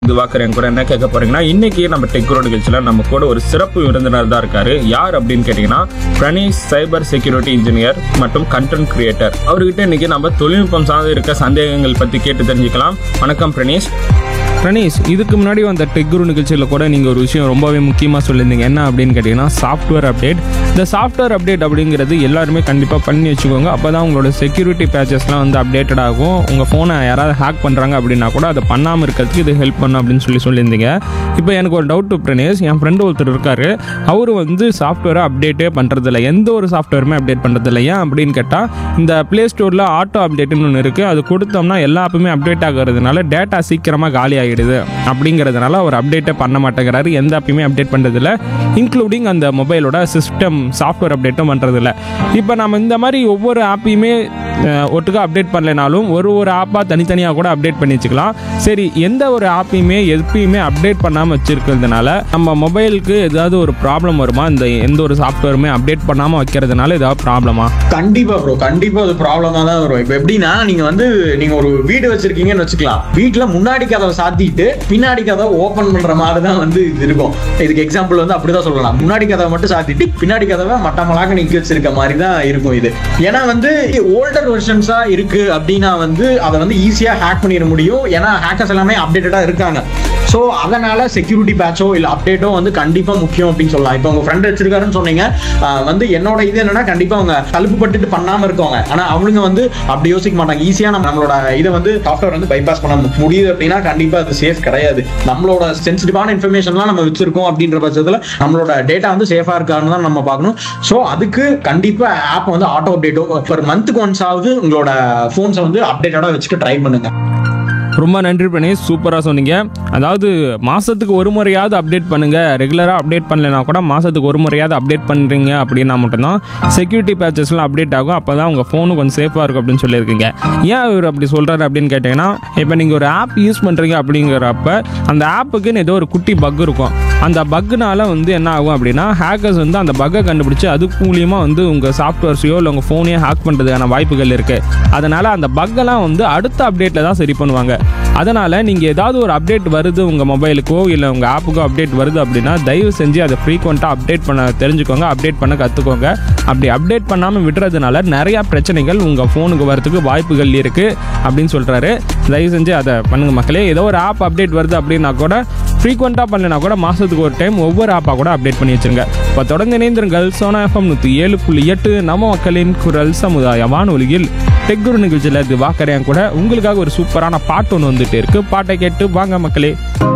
இது வாக்குறேன் கூட என்ன கேட்க போறீங்கன்னா இன்னைக்கு நம்ம டெக்ரோ நிகழ்ச்சியில நம்ம கூட ஒரு சிறப்பு விருந்தினர் தான் இருக்காரு யார் அப்படின்னு கேட்டீங்கன்னா பிரணீஷ் சைபர் செக்யூரிட்டி இன்ஜினியர் மற்றும் கண்டென்ட் கிரியேட்டர் அவர்கிட்ட இன்னைக்கு நம்ம தொழில்நுட்பம் சார்ந்து இருக்க சந்தேகங்கள் பத்தி கேட்டு தெரிஞ்சுக்கலாம் வணக்கம் பிரணீஷ் பிரணீஷ் இதுக்கு முன்னாடி வந்த டெக்குரு நிகழ்ச்சியில் கூட நீங்கள் ஒரு விஷயம் ரொம்பவே முக்கியமாக சொல்லியிருந்தீங்க என்ன அப்படின்னு கேட்டிங்கன்னா சாஃப்ட்வேர் அப்டேட் இந்த சாஃப்ட்வேர் அப்டேட் அப்படிங்கிறது எல்லாருமே கண்டிப்பாக பண்ணி வச்சுக்கோங்க அப்போ தான் உங்களோட செக்யூரிட்டி பேச்சஸ்லாம் வந்து அப்டேட்டட் ஆகும் உங்கள் ஃபோனை யாராவது ஹேக் பண்ணுறாங்க அப்படின்னா கூட அதை பண்ணாமல் இருக்கிறதுக்கு இது ஹெல்ப் பண்ணும் அப்படின்னு சொல்லி சொல்லியிருந்தீங்க இப்போ எனக்கு ஒரு டவுட் பிரணேஷ் என் ஃப்ரெண்டு ஒருத்தர் இருக்காரு அவர் வந்து சாஃப்ட்வேரை அப்டேட்டே பண்ணுறதில்ல எந்த ஒரு சாஃப்ட்வேருமே அப்டேட் பண்ணுறதில்ல ஏன் அப்படின்னு கேட்டால் இந்த ப்ளே ஸ்டோரில் ஆட்டோ அப்டேட்னு ஒன்று இருக்குது அது கொடுத்தோம்னா எல்லா ஆப்புமே அப்டேட் ஆகிறதுனால டேட்டா சீக்கிரமாக காலி ஆகிடுது அப்படிங்கிறதுனால அவர் அப்டேட்டே பண்ண மாட்டேங்கிறாரு எந்த ஆப்பையுமே அப்டேட் பண்ணுறதில்ல இன்க்ளூடிங் அந்த மொபைலோட சிஸ்டம் சாஃப்ட்வேர் அப்டேட்டும் பண்ணுறதில்ல இப்போ நம்ம இந்த மாதிரி ஒவ்வொரு ஆப்பையுமே அஹ், ஒட்டுக்கா அப்டேட் பண்ணலைனாலும் ஒரு ஒரு ஆப்பாக தனித்தனியாக கூட அப்டேட் பண்ணி வச்சுக்கலாம் சரி எந்த ஒரு ஆப்பையுமே எப்பயுமே அப்டேட் பண்ணாமல் வச்சிருக்கிறதுனால நம்ம மொபைலுக்கு ஏதாவது ஒரு ப்ராப்ளம் வருமா இந்த எந்த ஒரு சாஃப்ட்வேருமே அப்டேட் பண்ணாமல் வைக்கிறதுனால ஏதாவது ப்ராப்ளமா கண்டிப்பா ப்ரோ கண்டிப்பா அது ப்ராப்ளமா தான் வரும் இப்போ எப்படின்னா நீங்க வந்து நீங்க ஒரு வீடு வச்சிருக்கீங்கன்னு வச்சுக்கலாம் வீட்டுல முன்னாடி கதவை சாத்திட்டு பின்னாடி கதவை ஓபன் பண்ற மாதிரி தான் வந்து இது இருக்கும் இதுக்கு எக்ஸாம்பிள் வந்து அப்படிதான் சொல்லலாம் முன்னாடி கதவை மட்டும் சாத்திட்டு பின்னாடி கதவை மட்டமலாக நீக்கி வச்சிருக்க மாதிரி தான் இருக்கும் இது ஏன்னா வந்து ஓல்டர் வெர்ஷன்ஸா இருக்கு அப்படின்னா வந்து அதை வந்து ஈஸியா ஹேக் பண்ணிட முடியும் ஏன்னா ஹேக்கர்ஸ் எல்லாமே அப்டேட்டடா இருக்காங்க ஸோ அதனால செக்யூரிட்டி பேட்சோ இல்லை அப்டேட்டோ வந்து கண்டிப்பா முக்கியம் அப்படின்னு சொல்லலாம் இப்போ உங்க ஃப்ரெண்ட் வச்சிருக்காருன்னு சொன்னீங்க ஆஹ் வந்து என்னோட இது என்னன்னா கண்டிப்பா அவங்க தழுப்பு பட்டுட்டு பண்ணாம இருக்கவங்க ஆனா அவனுங்க வந்து அப்படி யோசிக்க மாட்டாங்க ஈஸியா நம்ம நம்மளோட இதை வந்து சாஃப்ட்வேர் வந்து பைபாஸ் பண்ண முடியுது அப்படின்னா கண்டிப்பா அது சேஃப் கிடையாது நம்மளோட சென்சிட்டிவான இன்ஃபர்மேஷன்லாம் நம்ம வச்சிருக்கோம் அப்படின்ற பட்சத்துல நம்மளோட டேட்டா வந்து சேஃபா இருக்கான்னு தான் நம்ம பார்க்கணும் ஸோ அதுக்கு கண்டிப்பா ஆப் வந்து ஆட்டோ அப்டேட்டோ ஒரு மந்த்துக்கு ஒன்ஸ் ஆகுது உங்களோட ஃபோன்ஸை வந்து அப்டேட்டடா வச்சுக்க ட்ரை பண்ணுங்க ரொம்ப நன்றி பிரணேஷ் சூப்பராக சொன்னீங்க அதாவது மாதத்துக்கு ஒரு முறையாவது அப்டேட் பண்ணுங்கள் ரெகுலராக அப்டேட் பண்ணலைனா கூட மாதத்துக்கு ஒரு முறையாவது அப்டேட் பண்ணுறீங்க அப்படின்னா மட்டும்தான் செக்யூரிட்டி பேச்சஸ்லாம் அப்டேட் ஆகும் அப்போ தான் உங்கள் ஃபோனு கொஞ்சம் சேஃபாக இருக்கும் அப்படின்னு சொல்லியிருக்கீங்க ஏன் இவர் அப்படி சொல்கிறாரு அப்படின்னு கேட்டிங்கன்னா இப்போ நீங்கள் ஒரு ஆப் யூஸ் பண்ணுறீங்க அப்படிங்கிறப்ப அந்த ஆப்புக்குன்னு ஏதோ ஒரு குட்டி பக் இருக்கும் அந்த பக்குனால வந்து என்ன ஆகும் அப்படின்னா ஹேக்கர்ஸ் வந்து அந்த பக்கை கண்டுபிடிச்சு அது மூலியமாக வந்து உங்கள் சாஃப்ட்வேர்ஸையோ இல்லை உங்கள் ஃபோனையோ ஹேக் பண்ணுறதுக்கான வாய்ப்புகள் இருக்குது அதனால் அந்த பக்கெல்லாம் வந்து அடுத்த அப்டேட்டில் தான் சரி பண்ணுவாங்க அதனால் நீங்கள் ஏதாவது ஒரு அப்டேட் வருது உங்கள் மொபைலுக்கோ இல்லை உங்கள் ஆப்புக்கோ அப்டேட் வருது அப்படின்னா தயவு செஞ்சு அதை ஃப்ரீக்வெண்ட்டாக அப்டேட் பண்ண தெரிஞ்சுக்கோங்க அப்டேட் பண்ண கற்றுக்கோங்க அப்படி அப்டேட் பண்ணாமல் விடுறதுனால நிறையா பிரச்சனைகள் உங்கள் ஃபோனுக்கு வரதுக்கு வாய்ப்புகள் இருக்குது அப்படின்னு சொல்கிறாரு தயவு செஞ்சு அதை பண்ணுங்கள் மக்களே ஏதோ ஒரு ஆப் அப்டேட் வருது அப்படின்னா கூட ஃப்ரீக்வெண்ட்டாக பண்ணலைனா கூட மாதத்துக்கு ஒரு டைம் ஒவ்வொரு ஆப்பாக கூட அப்டேட் பண்ணி வச்சிருங்க இப்போ தொடர்ந்து இணைந்திருங்கள் சோனா எஃப்எம் நூற்றி ஏழு புள்ளி எட்டு நம்ம மக்களின் குரல் சமுதாய வானொலியில் டெக்குரு நிகழ்ச்சியில் இது வாக்கறையான் கூட உங்களுக்காக ஒரு சூப்பரான பாட்டு ஒன்று வந்துட்டு இருக்கு பாட்டை கேட்டு வாங்க மக்களே